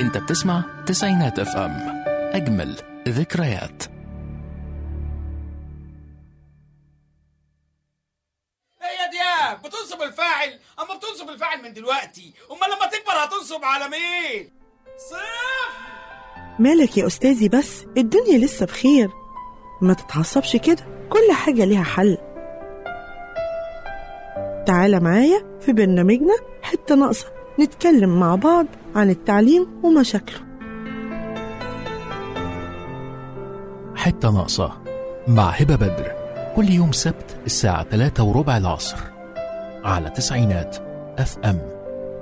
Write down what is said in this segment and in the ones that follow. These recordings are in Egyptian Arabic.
انت بتسمع تسعينات اف ام اجمل ذكريات هي دياب بتنصب الفاعل اما بتنصب الفاعل من دلوقتي امال لما تكبر هتنصب على مين صفر مالك يا أستاذي بس الدنيا لسه بخير ما تتعصبش كده كل حاجة ليها حل تعالى معايا في برنامجنا حتة ناقصة نتكلم مع بعض عن التعليم ومشاكله حتة ناقصة مع هبة بدر كل يوم سبت الساعة 3 وربع العصر على تسعينات اف ام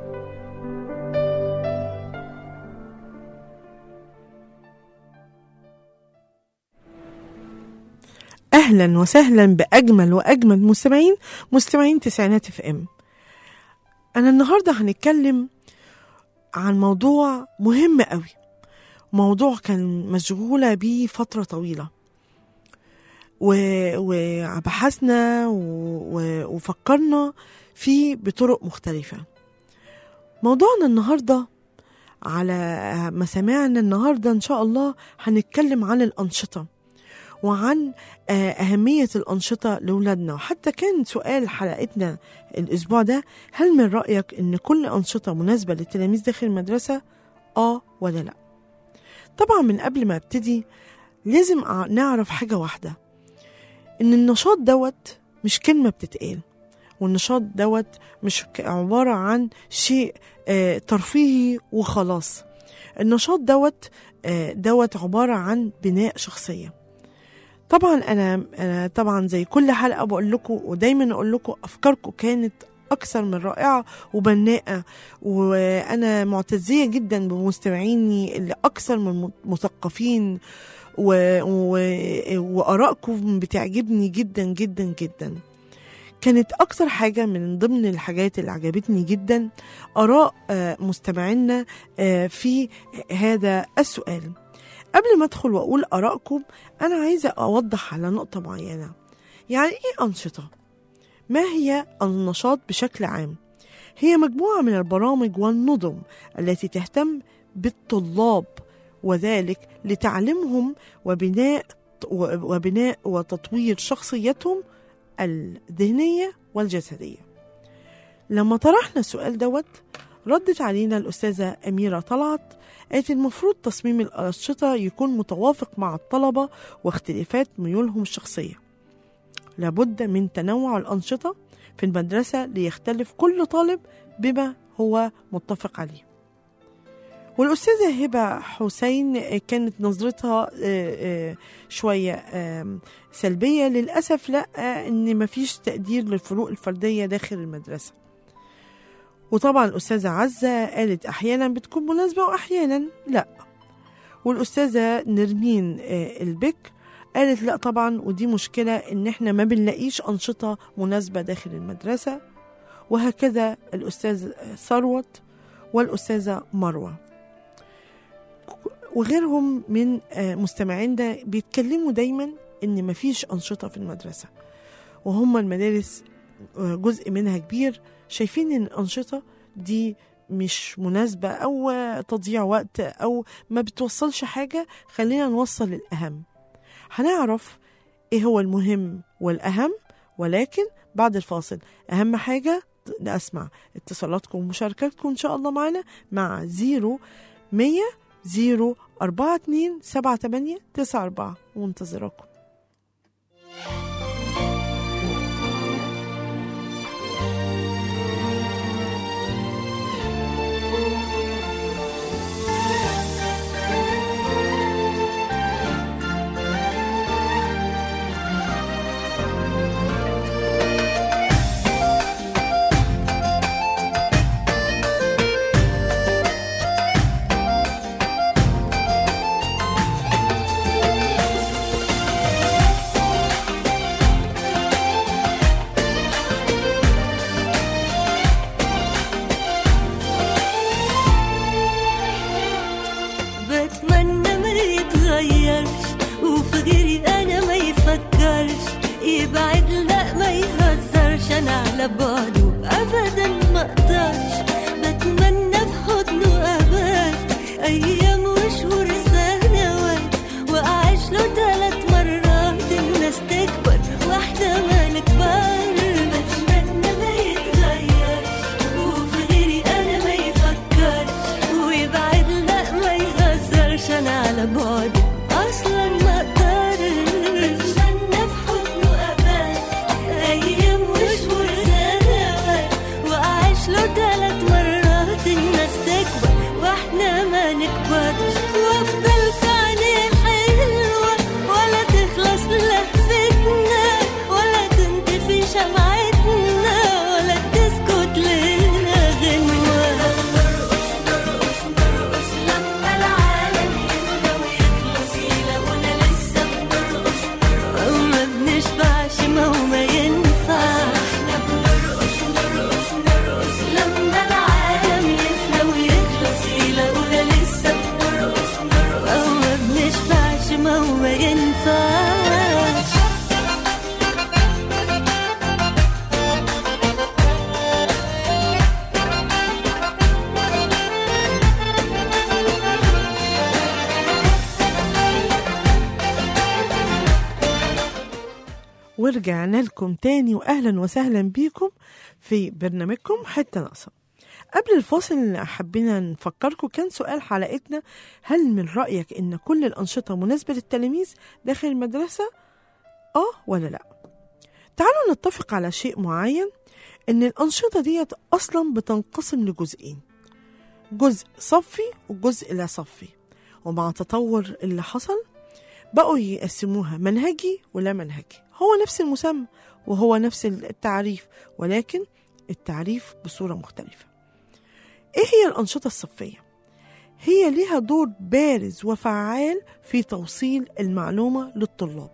أهلا وسهلا بأجمل وأجمل مستمعين مستمعين تسعينات اف ام أنا النهاردة هنتكلم عن موضوع مهم قوي موضوع كان مشغولة بيه فترة طويلة و- وبحثنا و- و- وفكرنا فيه بطرق مختلفة موضوعنا النهاردة على مسامعنا النهاردة إن شاء الله هنتكلم عن الأنشطة وعن آه، أهمية الأنشطة لأولادنا وحتى كان سؤال حلقتنا الأسبوع ده هل من رأيك أن كل أنشطة مناسبة للتلاميذ داخل المدرسة؟ آه ولا لأ؟ طبعا من قبل ما ابتدي لازم أع- نعرف حاجة واحدة إن النشاط دوت مش كلمة بتتقال والنشاط دوت مش ك- عبارة عن شيء آه، ترفيهي وخلاص النشاط دوت آه، دوت عبارة عن بناء شخصية طبعا انا انا طبعا زي كل حلقه بقول لكم ودايما اقول لكم افكاركم كانت اكثر من رائعه وبناءه وانا معتزيه جدا بمستمعيني اللي اكثر من مثقفين و... و... وارائكم بتعجبني جدا جدا جدا كانت اكثر حاجه من ضمن الحاجات اللي عجبتني جدا اراء آه، مستمعينا آه، في هذا السؤال قبل ما ادخل واقول ارائكم انا عايزه اوضح على نقطه معينه يعني ايه انشطه ما هي النشاط بشكل عام هي مجموعه من البرامج والنظم التي تهتم بالطلاب وذلك لتعليمهم وبناء وبناء وتطوير شخصيتهم الذهنيه والجسديه لما طرحنا السؤال دوت ردت علينا الأستاذة أميرة طلعت قالت المفروض تصميم الأنشطة يكون متوافق مع الطلبة واختلافات ميولهم الشخصية لابد من تنوع الأنشطة في المدرسة ليختلف كل طالب بما هو متفق عليه والأستاذة هبة حسين كانت نظرتها آه، آه، شوية آم، سلبية للأسف لا آه، إن مفيش تقدير للفروق الفردية داخل المدرسة وطبعا الأستاذة عزة قالت أحيانا بتكون مناسبة وأحيانا لا والأستاذة نرمين آه، البك قالت لا طبعا ودي مشكلة إن إحنا ما بنلاقيش أنشطة مناسبة داخل المدرسة وهكذا الأستاذ ثروت والأستاذة مروة وغيرهم من آه، مستمعينا بيتكلموا دايما إن مفيش أنشطة في المدرسة وهم المدارس آه، جزء منها كبير شايفين ان الانشطه دي مش مناسبه او تضييع وقت او ما بتوصلش حاجه خلينا نوصل الاهم هنعرف ايه هو المهم والاهم ولكن بعد الفاصل اهم حاجه اسمع اتصالاتكم ومشاركاتكم ان شاء الله معنا مع 0 100 0 4 2 7 8 9 4 وانتظركم ورجعنا لكم تاني وأهلا وسهلا بيكم في برنامجكم حتة ناقصة قبل الفاصل حبينا نفكركم كان سؤال حلقتنا هل من رأيك إن كل الأنشطة مناسبة للتلاميذ داخل المدرسة؟ آه ولا لأ؟ تعالوا نتفق على شيء معين إن الأنشطة ديت أصلا بتنقسم لجزئين جزء صفي وجزء لا صفي ومع تطور اللي حصل بقوا يقسموها منهجي ولا منهجي هو نفس المسمى وهو نفس التعريف ولكن التعريف بصورة مختلفة ايه هي الأنشطة الصفية؟ هي ليها دور بارز وفعال في توصيل المعلومة للطلاب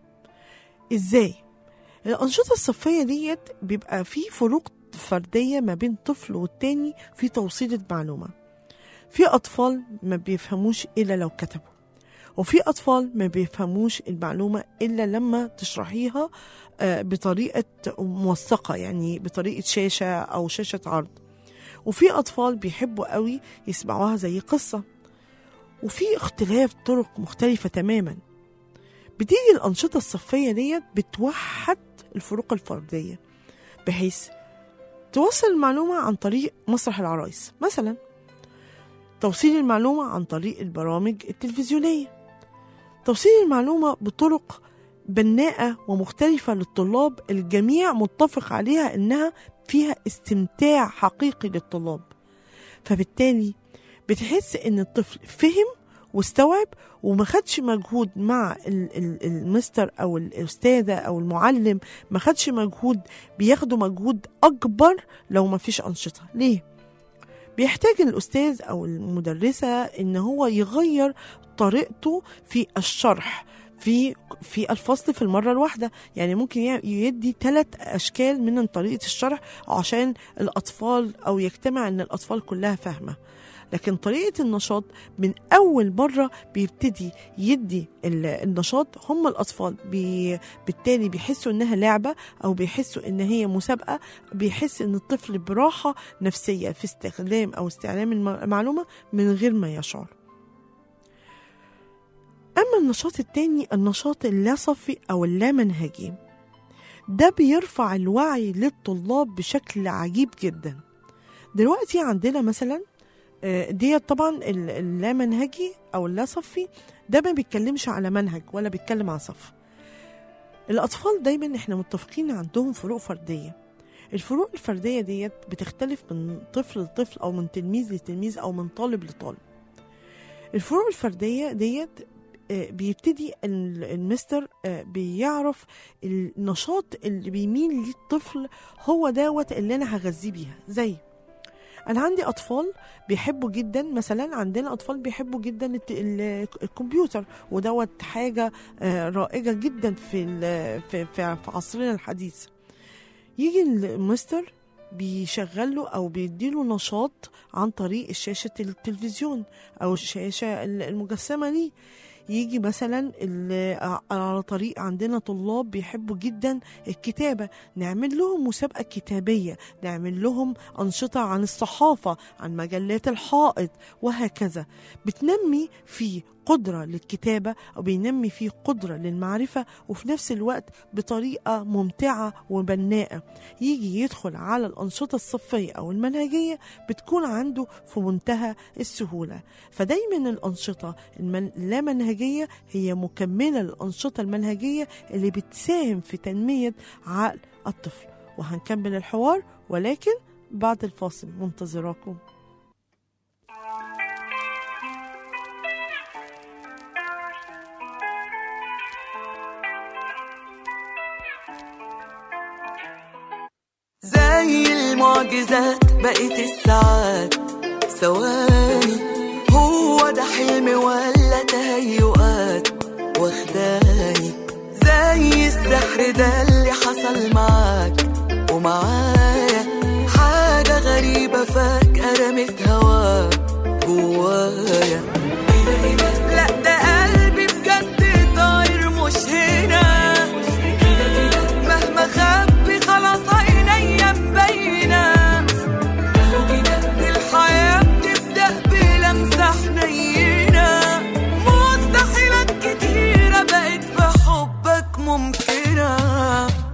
ازاي؟ الأنشطة الصفية ديت بيبقى في فروق فردية ما بين طفل والتاني في توصيل المعلومة في أطفال ما بيفهموش إلا لو كتبوا وفي أطفال ما بيفهموش المعلومة إلا لما تشرحيها آه، بطريقة موثقة يعني بطريقة شاشة أو شاشة عرض وفي أطفال بيحبوا قوي يسمعوها زي قصة وفي اختلاف طرق مختلفة تماما بتيجي الأنشطة الصفية ديت بتوحد الفروق الفردية بحيث توصل المعلومة عن طريق مسرح العرايس مثلا توصيل المعلومة عن طريق البرامج التلفزيونية توصيل المعلومة بطرق بناءة ومختلفة للطلاب الجميع متفق عليها إنها فيها استمتاع حقيقي للطلاب فبالتالي بتحس إن الطفل فهم واستوعب وما خدش مجهود مع ال- ال- المستر او الاستاذه او المعلم ما خدش مجهود بياخدوا مجهود اكبر لو ما فيش انشطه ليه بيحتاج الاستاذ او المدرسه ان هو يغير طريقته في الشرح في في الفصل في المره الواحده يعني ممكن يع- يدي ثلاث اشكال من طريقه الشرح عشان الاطفال او يجتمع ان الاطفال كلها فاهمه لكن طريقة النشاط من أول مرة بيبتدي يدي ال- النشاط هم الأطفال بي بالتالي بيحسوا إنها لعبة أو بيحسوا إن هي مسابقة بيحس إن الطفل براحة نفسية في استخدام أو استعلام الم- المعلومة من غير ما يشعر أما النشاط التاني النشاط اللا صفي أو اللا منهجي ده بيرفع الوعي للطلاب بشكل عجيب جدا دلوقتي عندنا مثلا آه، ديت طبعا ال- اللامنهجي او اللا صفي ده ما بيتكلمش على منهج ولا بيتكلم عن صف الاطفال دايما احنا متفقين عندهم فروق فرديه الفروق الفرديه ديت بتختلف من طفل لطفل او من تلميذ لتلميذ او من طالب لطالب الفروق الفرديه ديت آه، بيبتدي ال- المستر آه، بيعرف النشاط اللي بيميل ليه الطفل هو دوت اللي انا هغذيه بيها زي انا عندي اطفال بيحبوا جدا مثلا عندنا اطفال بيحبوا جدا الت- ال- الكمبيوتر ودوت حاجه آه، رائجه جدا في ال- في في في عصرنا الحديث يجي المستر بيشغله او بيديله نشاط عن طريق شاشه التلفزيون او الشاشه المجسمه ليه يجي مثلا ال- على طريق عندنا طلاب بيحبوا جدا الكتابة نعمل لهم مسابقة كتابية نعمل لهم أنشطة عن الصحافة عن مجلات الحائط وهكذا بتنمي في قدرة للكتابة أو بينمي فيه قدرة للمعرفة وفي نفس الوقت بطريقة ممتعة وبناءة يجي يدخل على الأنشطة الصفية أو المنهجية بتكون عنده في منتهى السهولة فدايما الأنشطة المن... اللامنهجية هي مكملة للأنشطة المنهجية اللي بتساهم في تنمية عقل الطفل وهنكمل الحوار ولكن بعد الفاصل منتظراكم زي المعجزات بقت الساعات ثواني هو ده حلم ولا تهيؤات واخداني زي السحر ده اللي حصل معاك ومعايا حاجة غريبة فجأة رمت هوا جوايا لا ده قلبي بجد طاير مش هنا مهما خبي خلاص عينيا مبينة الحياة بتبدأ بلمسة حنينة مستحيلات كتيرة بقت في حبك ممكنة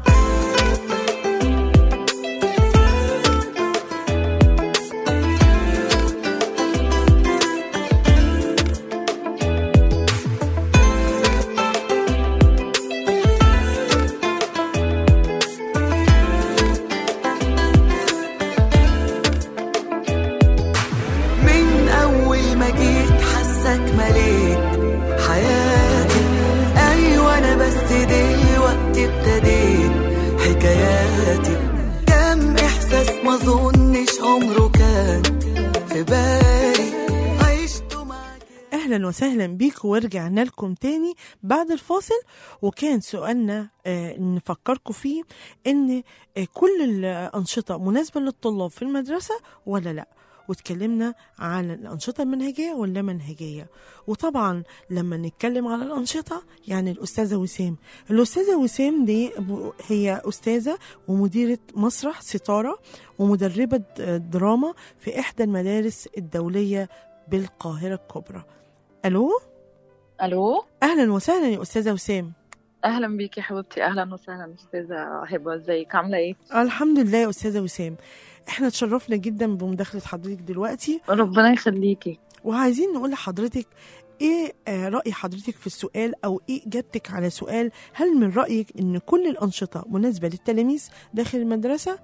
منك مليت حياتي أيوة أنا بس دلوقتي ابتديت حكاياتي كم إحساس ما ظنش عمره كان في بالي عشته معاك اهلا وسهلا بيكم ورجعنا لكم تاني بعد الفاصل وكان سؤالنا آه نفكركم فيه ان آه كل الانشطه مناسبه للطلاب في المدرسه ولا لا واتكلمنا عن الأنشطة المنهجية واللا منهجية وطبعا لما نتكلم على الأنشطة يعني الأستاذة وسام الأستاذة وسام دي ب- هي أستاذة ومديرة مسرح ستارة ومدربة آه، دراما في إحدى المدارس الدولية بالقاهرة الكبرى ألو الو اهلا وسهلا يا استاذه وسام اهلا بيكي يا حبيبتي اهلا وسهلا استاذه هبه ازيك عامله ايه الحمد لله يا استاذه وسام احنا اتشرفنا جدا بمداخله حضرتك دلوقتي ربنا يخليكي وعايزين نقول لحضرتك ايه آه، راي حضرتك في السؤال او ايه اجابتك على سؤال هل من رايك ان كل الانشطه مناسبه للتلاميذ داخل المدرسه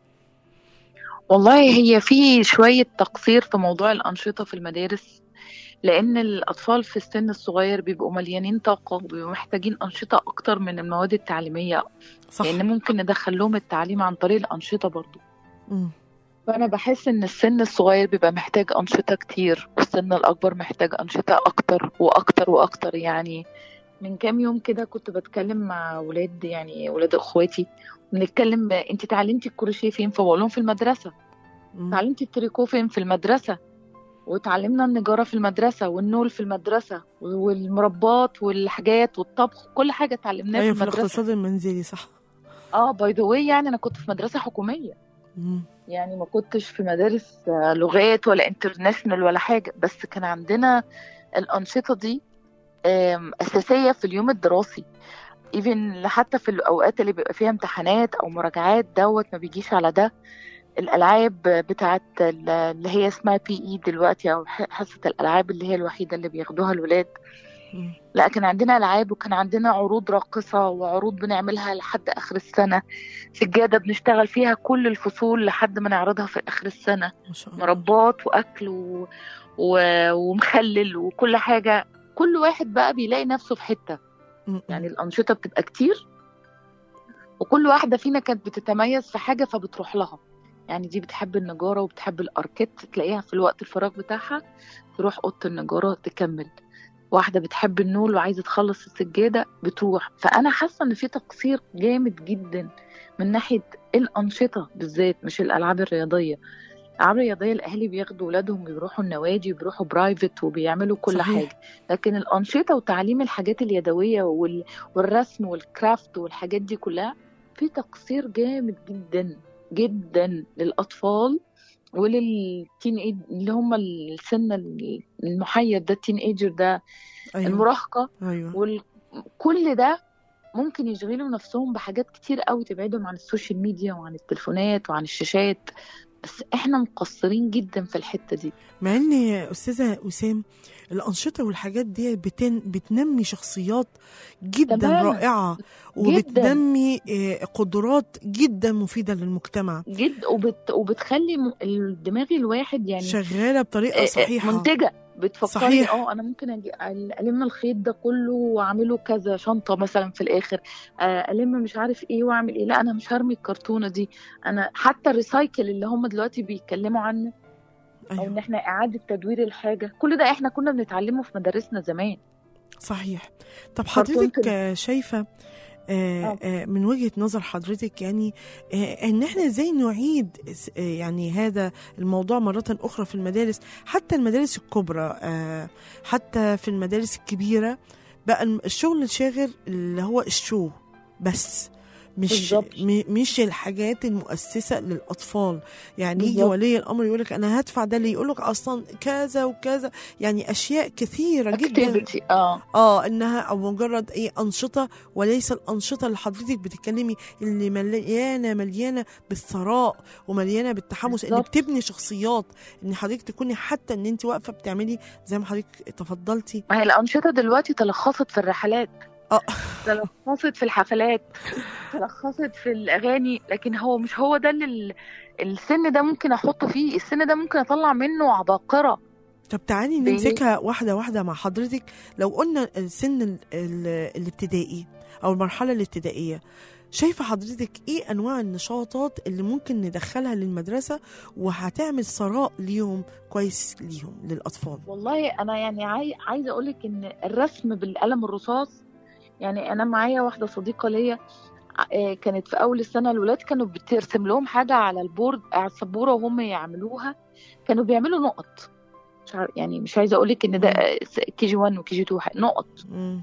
والله هي في شويه تقصير في موضوع الانشطه في المدارس لان الاطفال في السن الصغير بيبقوا مليانين طاقه وبيبقوا محتاجين انشطه اكتر من المواد التعليميه صح لان ممكن ندخل لهم التعليم عن طريق الانشطه برضو مم. فانا بحس ان السن الصغير بيبقى محتاج انشطه كتير والسن الاكبر محتاج انشطه اكتر واكتر واكتر يعني من كام يوم كده كنت بتكلم مع ولاد يعني ولاد اخواتي بنتكلم انت اتعلمتي الكروشيه فين فبقول لهم في المدرسه مم. اتعلمتي التريكو فين في المدرسه وتعلمنا النجاره في المدرسه والنول في المدرسه والمربات والحاجات والطبخ كل حاجه اتعلمناها ايوه في في المدرسه الاقتصاد المنزلي صح اه باي ذا واي يعني انا كنت في مدرسه حكوميه مم. يعني ما كنتش في مدارس آه، لغات ولا انترناشونال ولا حاجة بس كان عندنا الأنشطة دي آم، أساسية في اليوم الدراسي ايفن حتى في الأوقات اللي بيبقى فيها امتحانات أو مراجعات دوت ما بيجيش على ده الألعاب بتاعت ال- اللي هي اسمها بي اي دلوقتي أو ح- حصة الألعاب اللي هي الوحيدة اللي بياخدوها الولاد مم. لا كان عندنا ألعاب وكان عندنا عروض راقصة وعروض بنعملها لحد آخر السنة سجادة بنشتغل فيها كل الفصول لحد ما نعرضها في آخر السنة ما شاء الله مربات واكل و... و... ومخلل وكل حاجه كل واحد بقى بيلاقي نفسه في حته مم. يعني الانشطه بتبقى كتير وكل واحده فينا كانت بتتميز في حاجه فبتروح لها يعني دي بتحب النجاره وبتحب الاركيت تلاقيها في الوقت الفراغ بتاعها تروح اوضه النجاره تكمل واحده بتحب النول وعايزه تخلص السجاده بتروح فانا حاسه ان في تقصير جامد جدا من ناحيه الانشطه بالذات مش الالعاب الرياضيه الالعاب الرياضيه الاهالي بياخدوا ولادهم بيروحوا النوادي بيروحوا برايفت وبيعملوا كل صحيح. حاجه لكن الانشطه وتعليم الحاجات اليدويه وال... والرسم والكرافت والحاجات دي كلها في تقصير جامد جدا جدا للاطفال وللتين ايج اللي هم السن المحير ده التين ايجر ده ايوه المراهقه ايوه وكل ده ممكن يشغلوا نفسهم بحاجات كتير قوي تبعدهم عن السوشيال ميديا وعن التليفونات وعن الشاشات بس احنا مقصرين جدا في الحته دي مع ان يا استاذه وسام الانشطه والحاجات دي بتن بتنمي شخصيات جدا تماماً. رائعه وبتنمي آه، قدرات جدا مفيده للمجتمع جد وبت وبتخلي م- الدماغ الواحد يعني شغاله بطريقه آه، آه، صحيحه منتجه بتفكري صحيح. اه انا ممكن أجي أل- الم الخيط ده كله واعمله كذا شنطه مثلا في الاخر آه، الم مش عارف ايه واعمل ايه لا انا مش هرمي الكرتونه دي انا حتى الريسايكل اللي هم دلوقتي بيتكلموا عنه او ان ايوه احنا اعاده تدوير الحاجه كل ده احنا كنا بنتعلمه في مدارسنا زمان صحيح طب كرتون حضرتك كده. آه، شايفه آه، آه. آه، من وجهة نظر حضرتك يعني آه، ان احنا ازاي نعيد س- آه، يعني هذا الموضوع مرة اخرى في المدارس حتى المدارس الكبرى آه، حتى في المدارس الكبيرة بقى الم- الشغل الشاغر اللي هو الشو بس مش بالظبط. م- مش الحاجات المؤسسة للأطفال يعني يجي بالظبط. ولي الأمر يقول لك أنا هدفع ده اللي يقول لك أصلا كذا وكذا يعني أشياء كثيرة جدا activity اه اه انها او مجرد ايه انشطه وليس الانشطه اللي حضرتك بتتكلمي اللي مليانه مليانه بالثراء ومليانه بالتحمس اللي بالظبط. بتبني شخصيات ان حضرتك تكوني حتى ان انت واقفه بتعملي زي ما حضرتك تفضلتي ما هي الأنشطة دلوقتي تلخصت في الرحلات اه تلخصت في الحفلات تلخصت في الأغاني لكن هو مش هو ده اللي ال- السن ده ممكن أحطه فيه السن ده ممكن أطلع منه عباقرة طب تعالي بي- نمسكها واحدة واحدة مع حضرتك لو قلنا السن ال- ال- الابتدائي أو المرحلة الابتدائية شايفة حضرتك إيه أنواع النشاطات اللي ممكن ندخلها للمدرسة وهتعمل ثراء ليهم كويس ليهم للأطفال والله انا يعني عاي... عايزه اقول لك ان الرسم بالقلم الرصاص يعني انا معايا واحده صديقه ليا آه، كانت في اول السنه الولاد كانوا بترسم لهم حاجه على البورد على السبوره وهم يعملوها كانوا بيعملوا نقط مش عارف يعني مش عايزه اقول لك ان ده كي جي 1 وكي جي 2 نقط مم.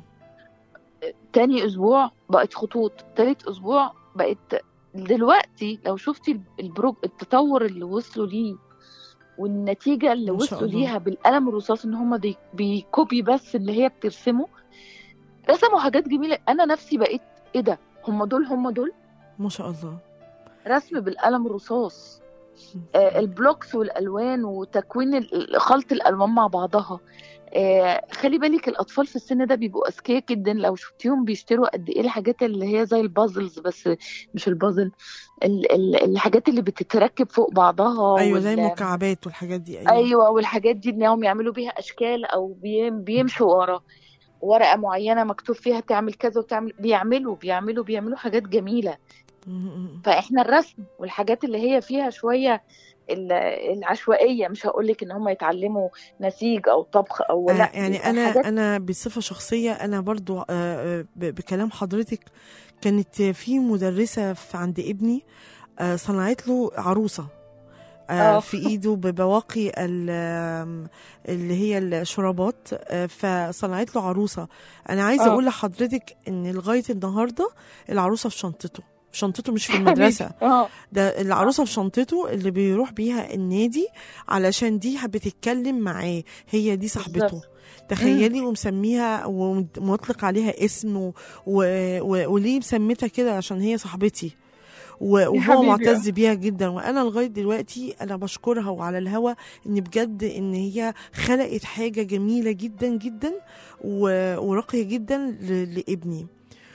تاني اسبوع بقت خطوط تالت اسبوع بقت دلوقتي لو شفتي البروج التطور اللي وصلوا ليه والنتيجة اللي ما شاء وصلوا الله. ليها بالقلم الرصاص ان هم بي- بيكوبي بس اللي هي بترسمه رسموا حاجات جميلة انا نفسي بقيت ايه ده هم دول هم دول ما شاء الله رسم بالقلم الرصاص آه، البلوكس والالوان وتكوين ال- خلط الالوان مع بعضها آه، خلي بالك الاطفال في السن ده بيبقوا اذكياء جدا لو شفتيهم بيشتروا قد ايه الحاجات اللي هي زي البازلز بس مش البازل ال- ال- الحاجات اللي بتتركب فوق بعضها أيوة وال- زي المكعبات والحاجات دي أيوة, ايوه والحاجات دي انهم يعملوا بيها اشكال او بيم- بيمشوا ورا ورقه معينه مكتوب فيها تعمل كذا وتعمل بيعملوا بيعملوا بيعملوا حاجات جميله مم. فاحنا الرسم والحاجات اللي هي فيها شويه ال- العشوائيه مش هقول لك ان هم يتعلموا نسيج او طبخ او آه لا يعني بيبقى انا حاجات انا بصفه شخصيه انا برضو آه، آه، ب- بكلام حضرتك كانت في مدرسه في عند ابني آه، صنعت له عروسه آه، آه. في ايده ببواقي ال- آم، اللي هي الشرابات آه، فصنعت له عروسه انا عايزه آه. اقول لحضرتك ان لغايه النهارده العروسه في شنطته في شنطته مش في المدرسه اه ده العروسه في شنطته اللي بيروح بيها النادي علشان دي بتتكلم معاه هي دي صاحبته بالظبط. تخيلي ومسميها ومطلق عليها اسم و... و... و... وليه مسميتها كده عشان هي صاحبتي و- وهو حبيبي. معتز بيها جدا وانا لغايه دلوقتي انا بشكرها وعلى الهوا ان بجد ان هي خلقت حاجه جميله جدا جدا و- وراقيه جدا ل- لابني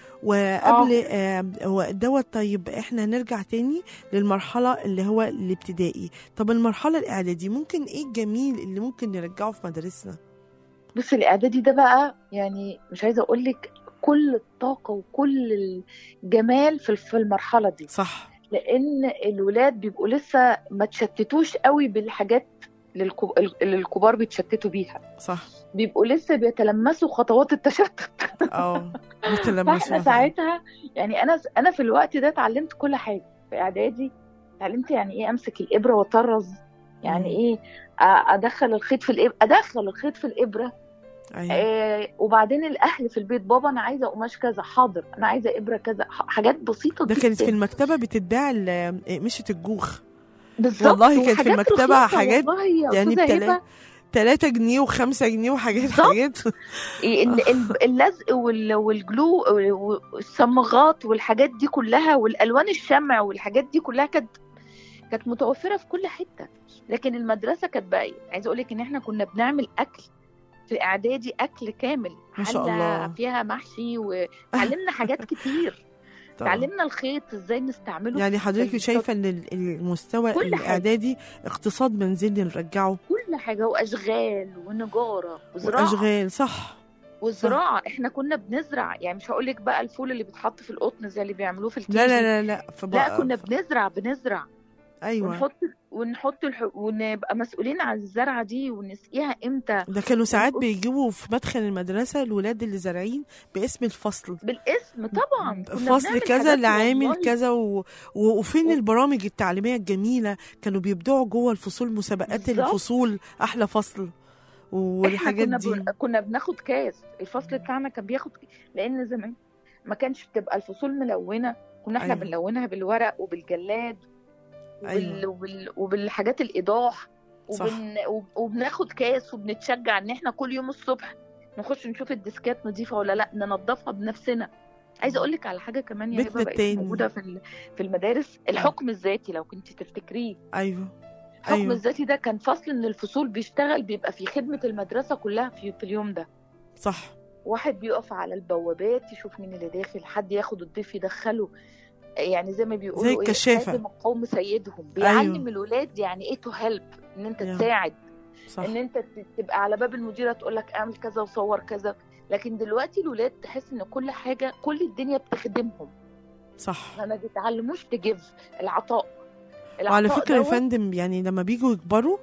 وقبل آه هو دوت طيب احنا نرجع تاني للمرحله اللي هو الابتدائي طب المرحله الاعدادي ممكن ايه الجميل اللي ممكن نرجعه في مدارسنا بصي الاعدادي ده بقى يعني مش عايزه اقول لك كل الطاقه وكل الجمال في في المرحله دي صح لان الولاد بيبقوا لسه ما تشتتوش قوي بالحاجات للكو- اللي الكبار بيتشتتوا بيها صح بيبقوا لسه بيتلمسوا خطوات التشتت اه فاحنا بتلمسوها ساعتها يعني انا انا في الوقت ده اتعلمت كل حاجه في اعدادي اتعلمت يعني ايه امسك الابره واطرز يعني مم. ايه أ- ادخل الخيط في الابره ادخل الخيط في الابره ايوه آه وبعدين الاهل في البيت بابا انا عايزه قماش كذا حاضر انا عايزه ابره كذا ح- حاجات بسيطه ده جدا كانت في المكتبه بتتباع ال- مشة الجوخ بالظبط والله كانت في وحاجات المكتبة رخيصة حاجات والله يا يعني أستاذة بتلا- هبة، 3 جنيه و5 جنيه وحاجات بالظبط. حاجات ال- ال- اللزق وال- والجلو والصمغات والحاجات دي كلها والالوان الشمع والحاجات دي كلها كانت كانت متوفره في كل حته لكن المدرسه كانت بقى عايزه اقول لك ان احنا كنا بنعمل اكل في اعدادي اكل كامل ما شاء حلة الله. فيها محشي وتعلمنا حاجات كتير طبعاً. تعلمنا الخيط ازاي نستعمله يعني في حضرتك الخيط. شايفه ان ال- المستوى كل حاجة. الاعدادي اقتصاد منزلي نرجعه كل حاجه واشغال ونجاره وزراعه واشغال صح والزراعه احنا كنا بنزرع يعني مش هقول لك بقى الفول اللي بيتحط في القطن زي اللي بيعملوه في الكيجي لا لا لا لا لا فبقى كنا بنزرع بنزرع ايوه ونحط ونحط الح... ونبقى مسؤولين عن الزرعه دي ونسقيها امتى ده كانوا ساعات ونقص- بيجيبوا في مدخل المدرسه الولاد اللي زارعين باسم الفصل بالاسم طبعا كنا فصل بنعمل كذا حاجات اللي عامل والله. كذا و... و... وفين و- البرامج التعليميه الجميله كانوا بيبدعوا جوه الفصول مسابقات بالظبط. الفصول احلى فصل احنا والحاجات كنا دي بن... كنا بناخد كاس الفصل بتاعنا كان بياخد لان زمان ما كانش بتبقى الفصول ملونه كنا احنا أيوة. بنلونها بالورق وبالجلاد وبال... أيوة. وبال... وبالحاجات الايضاح صح. وبن... وب- وبناخد كاس وبنتشجع ان احنا كل يوم الصبح نخش نشوف الديسكات نظيفه ولا لا ننضفها بنفسنا عايزه اقول لك على حاجه كمان يا بيتنا هبه بقت التاني. موجوده في ال- في المدارس الحكم الذاتي لو كنت تفتكريه ايوه الحكم أيوة. الذاتي ده كان فصل ان الفصول بيشتغل بيبقى في خدمه المدرسه كلها في, في اليوم ده صح واحد بيقف على البوابات يشوف مين اللي داخل حد ياخد الضيف يدخله يعني زي ما بيقولوا زي ايه الكشافة. خادم القوم سيدهم بيعلم أيوة. الولاد يعني ايه تو هيلب ان انت يا. تساعد صح ان انت ت- تبقى على باب المديره تقول لك اعمل كذا وصور كذا لكن دلوقتي الولاد تحس ان كل حاجه كل الدنيا بتخدمهم صح فما بيتعلموش تجيف العطاء وعلى العطاء فكرة يا دوت- فندم يعني لما بيجوا يكبروا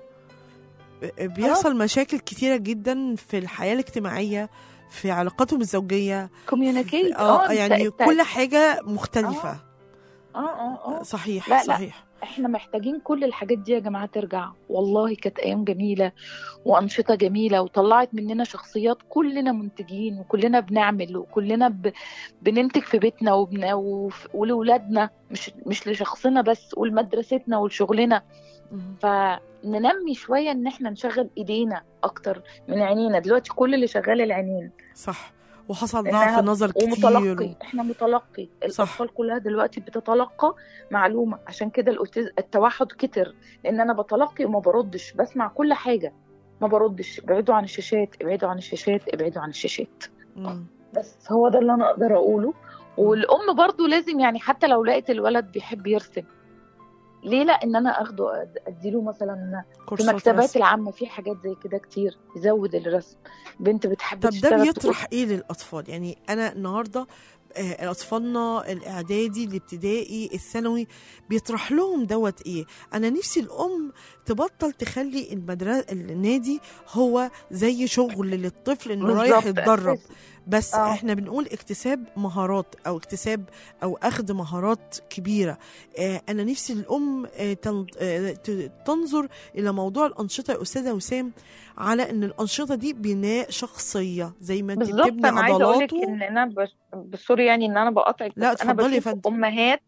بيحصل مشاكل كتيرة جدا في الحياة الاجتماعية في علاقاتهم الزوجية communicate اه أنت- يعني أنت- كل حاجة مختلفة اه اه اه صحيح لا، لا. صحيح احنا محتاجين كل الحاجات دي يا جماعه ترجع والله كانت ايام جميله وانشطه جميله وطلعت مننا شخصيات كلنا منتجين وكلنا بنعمل وكلنا ب... بننتج في بيتنا وبن... وف... ولولادنا مش مش لشخصنا بس ولمدرستنا ولشغلنا مم. فننمي شويه ان احنا نشغل ايدينا اكتر من عينينا دلوقتي كل اللي شغال العينين صح وحصل إنها- ضعف نظر كتير ومتلقي و... احنا متلقي صح. الاطفال كلها دلوقتي بتتلقى معلومه عشان كده الأوتيز- التوحد كتر لان انا بتلقي وما بردش بسمع كل حاجه ما بردش ابعدوا عن الشاشات ابعدوا عن الشاشات ابعدوا عن الشاشات مم. بس هو ده اللي انا اقدر اقوله والام برضو لازم يعني حتى لو لقيت الولد بيحب يرسم ليه لا ان انا اخده أد- اديله مثلا في كورسات المكتبات رسم. العامه في حاجات زي كده كتير يزود الرسم بنت بتحب طب ده تشتغل تقول بيطرح ايه للاطفال يعني انا النهارده آه، اطفالنا الاعدادي الابتدائي الثانوي بيطرح لهم دوت ايه انا نفسي الام تبطل تخلي المدرسه النادي هو زي شغل للطفل انه رايح بالظبط، يتدرب أساسي. بس آه. احنا بنقول اكتساب مهارات او اكتساب او اخذ مهارات كبيره آه انا نفسي الام آه تن- آه، ت- تنظر الى موضوع الانشطه يا استاذه وسام على ان الانشطه دي بناء شخصيه زي ما انت بالظبط بتبني انا عايزه اقول لك عضلاته ان انا بش... بسوري يعني ان انا بقاطعك لا، بس انا اتفضلي يا بشوف فندم. امهات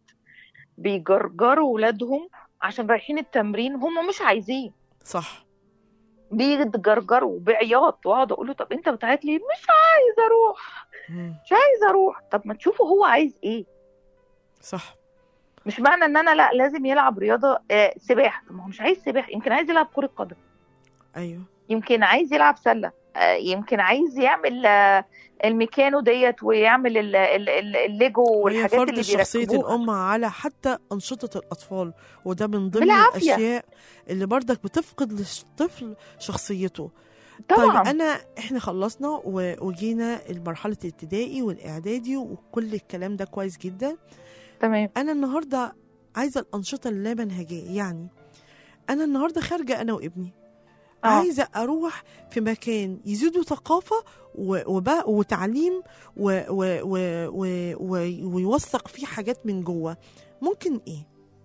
بيجرجروا ولادهم عشان رايحين التمرين هم مش عايزين صح بيتجرجروا بعياط واقعد اقول له طب انت بتعيط ليه مش عايزه اروح مم. مش عايزه اروح طب ما تشوفوا هو عايز ايه صح مش معنى ان انا لا لازم يلعب رياضه آه سباحه طب ما هو مش عايز سباحه يمكن عايز يلعب كره قدم ايوه يمكن عايز يلعب سله آه يمكن عايز يعمل آه الميكانو ديت ويعمل ال- ال- ال- الليجو وهي والحاجات فرض اللي شخصية بيركبوها الأم على حتى أنشطة الأطفال وده من ضمن بالعافية. الأشياء اللي برضك بتفقد للطفل شخصيته طبعا طيب أنا إحنا خلصنا و- وجينا المرحلة الابتدائي والإعدادي وكل الكلام ده كويس جدا تمام أنا النهاردة عايزة الأنشطة اللامنهجية يعني أنا النهاردة خارجة أنا وابني آه. عايزة أروح في مكان يزيدوا ثقافة و- وب- وتعليم و و و و و ويوثق فيه حاجات من جوه ممكن إيه؟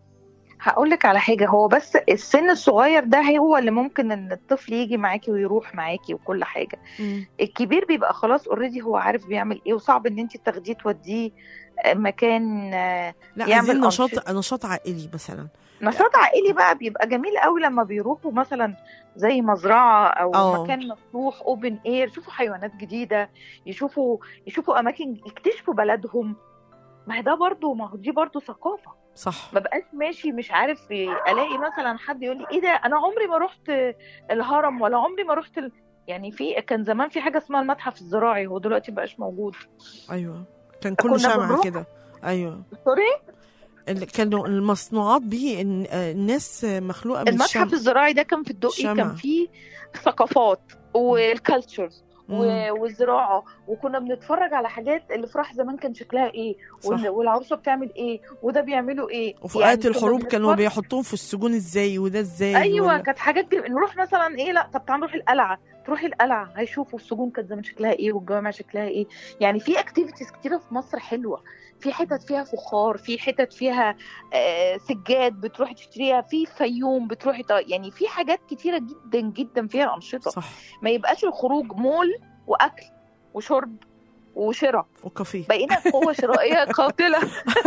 هقول لك على حاجه هو بس السن الصغير ده هو اللي ممكن ان الطفل يجي معاكي ويروح معاكي وكل حاجه الكبير بيبقى خلاص اوريدي هو عارف بيعمل ايه وصعب ان انت تاخديه توديه آه، مكان آه، لا يعمل عايزين نشاط أنشطة. نشاط عائلي مثلا نشاط عائلي بقى بيبقى جميل قوي لما بيروحوا مثلا زي مزرعه او آه. مكان مفتوح اوبن اير يشوفوا حيوانات جديده يشوفوا يشوفوا اماكن يكتشفوا بلدهم ما هي ده برضو ما هو دي برضو ثقافه صح ما بقاش ماشي مش عارف الاقي مثلا حد يقول لي ايه ده انا عمري ما رحت الهرم ولا عمري ما رحت ال... يعني في كان زمان في حاجه اسمها المتحف الزراعي هو دلوقتي مبقاش موجود أيوه كان كله كنا شمع بنروح- كده أيوه سوري اللي كانوا المصنوعات دي إن- آه، الناس مخلوقة من المتحف الشمع الزراعي ده كان في الدقي الشمع. كان فيه ثقافات والكالتشرز مم. والزراعه وكنا بنتفرج على حاجات اللي فرح زمان كان شكلها ايه وال- صح. والعروسه بتعمل ايه وده بيعملوا ايه وفي آية كنا الحروب كانوا بنتفرج- بيحطوهم في السجون ازاي وده ازاي ايوه ولا- كانت حاجات جم... نروح مثلا ايه لا طب تعال نروح القلعه تروحي القلعه هيشوفوا السجون كانت زمان شكلها ايه والجوامع شكلها ايه يعني في اكتيفيتيز كتيره في مصر حلوه في حتت فيها فخار في حتت فيها آه سجاد بتروحي تشتريها في فيوم بتروحي ط... يعني في حاجات كتيره جدا جدا فيها انشطه صح ما يبقاش الخروج مول واكل وشرب وشراء وكافيه بقينا قوه شرائيه قاتله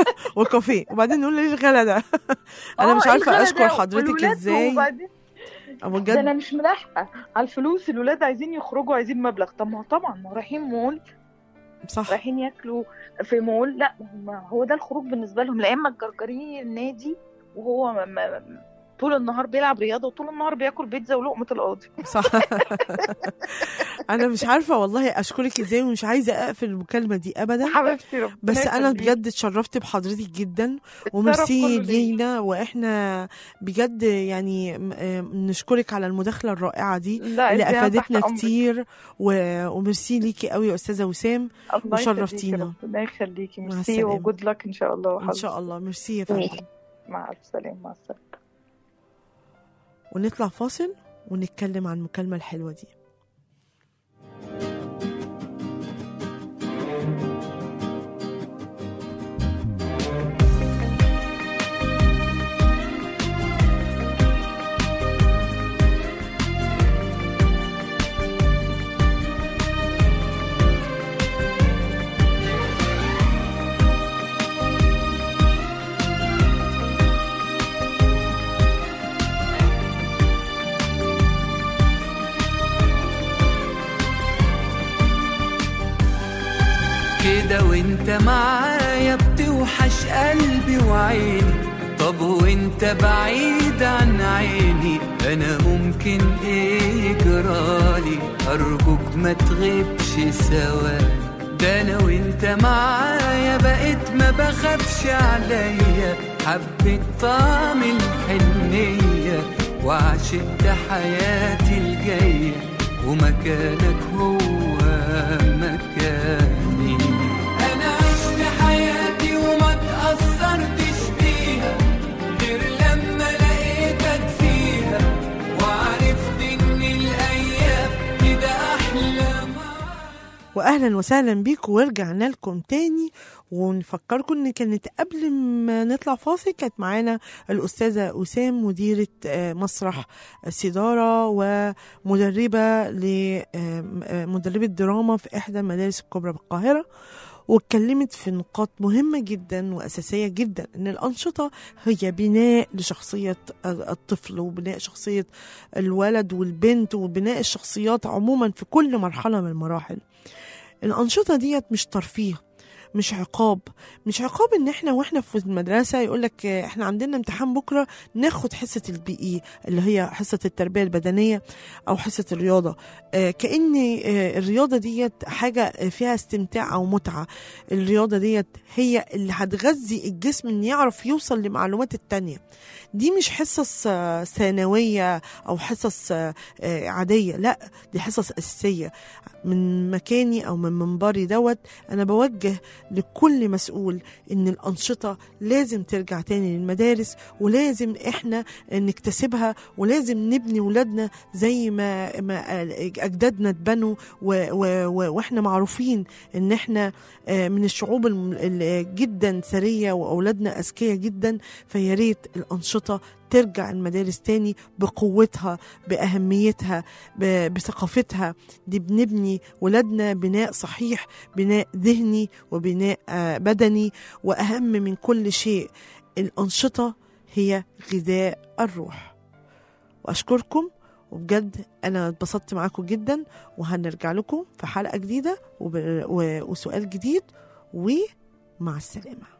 وكافيه وبعدين نقول ايه الغلا ده انا آه، مش إيه عارفه الغلا اشكر ده؟ حضرتك والولاد ازاي وبعدين أو ده بجد انا مش ملاحقه على الفلوس الولاد عايزين يخرجوا عايزين مبلغ طب ما هو طبعا ما هو رايحين مول صح رايحين ياكلوا في مول لا ما هو ده الخروج بالنسبه لهم لا اما الجرجرين النادي وهو م- م- طول النهار بيلعب رياضه وطول النهار بياكل بيتزا ولقمه القاضي صح انا مش عارفه والله اشكرك ازاي ومش عايزه اقفل المكالمه دي ابدا حبيبتي ربنا بس انا يخليكي. بجد اتشرفت بحضرتك جدا الشرف وميرسي كله ليا. لينا واحنا بجد يعني م- آه، نشكرك على المداخله الرائعه دي لا اللي إنتي أنا افادتنا تحت أمرك. كتير و- وميرسي ليكي قوي يا استاذه وسام الله وشرفتينا. يخليكي، ربنا يخليكي مع ميرسي السلامة. وجود لك ان شاء الله ان وحظ. شاء الله ميرسي يا ماشي. فندم مع الف سلامه مع السلامه ونطلع فاصل ونتكلم عن المكالمه الحلوه دي كده وانت معايا بتوحش قلبي وعيني طب وانت بعيد عن عيني انا ممكن ايه جرالي ارجوك ما تغيبش سوا ده انا وانت معايا بقيت ما بخافش عليا حبيت طعم الحنية وعشقت حياتي الجاية ومكانك هو مكاني انا عشت حياتي وما تأثرتش بيها غير لما لقيتك فيها وعرفت ان الايام كده احلى معاك واهلا وسهلا بيكم ورجعنا لكم تاني ونفكركم ان كانت قبل ما نطلع فاصل كانت معانا الاستاذه وسام مديره آه، مسرح الصداره ومدربه لمدربه دراما في احدى المدارس الكبرى بالقاهره واتكلمت في نقاط مهمة جدا وأساسية جدا إن الأنشطة هي بناء لشخصية الطفل وبناء شخصية الولد والبنت وبناء الشخصيات عموما في كل مرحلة من المراحل الأنشطة ديت مش ترفيه مش عقاب مش عقاب ان احنا واحنا في المدرسه يقول لك احنا عندنا امتحان بكره ناخد حصه البي اي اللي هي حصه التربيه البدنيه او حصه الرياضه آه، كان آه، الرياضه ديت حاجه فيها استمتاع او متعه الرياضه ديت هي اللي هتغذي الجسم ان يعرف يوصل لمعلومات التانية دي مش حصص آه، ثانويه او حصص آه، آه، عاديه لا دي حصص اساسيه من مكاني او من منبري دوت انا بوجه لكل مسؤول ان الانشطه لازم ترجع تاني للمدارس ولازم احنا نكتسبها ولازم نبني ولادنا زي ما ما اجدادنا اتبنوا و- و- و- واحنا معروفين ان احنا آه، من الشعوب الم- ال- جدا ثريه واولادنا اذكياء جدا فيا ريت الانشطه ترجع المدارس تاني بقوتها باهميتها ب- بثقافتها دي بنبني ولادنا بناء صحيح بناء ذهني وبناء آه، بدني واهم من كل شيء الانشطه هي غذاء الروح واشكركم وبجد انا اتبسطت معاكم جدا وهنرجع لكم في حلقه جديده وب- و- وسؤال جديد ومع السلامه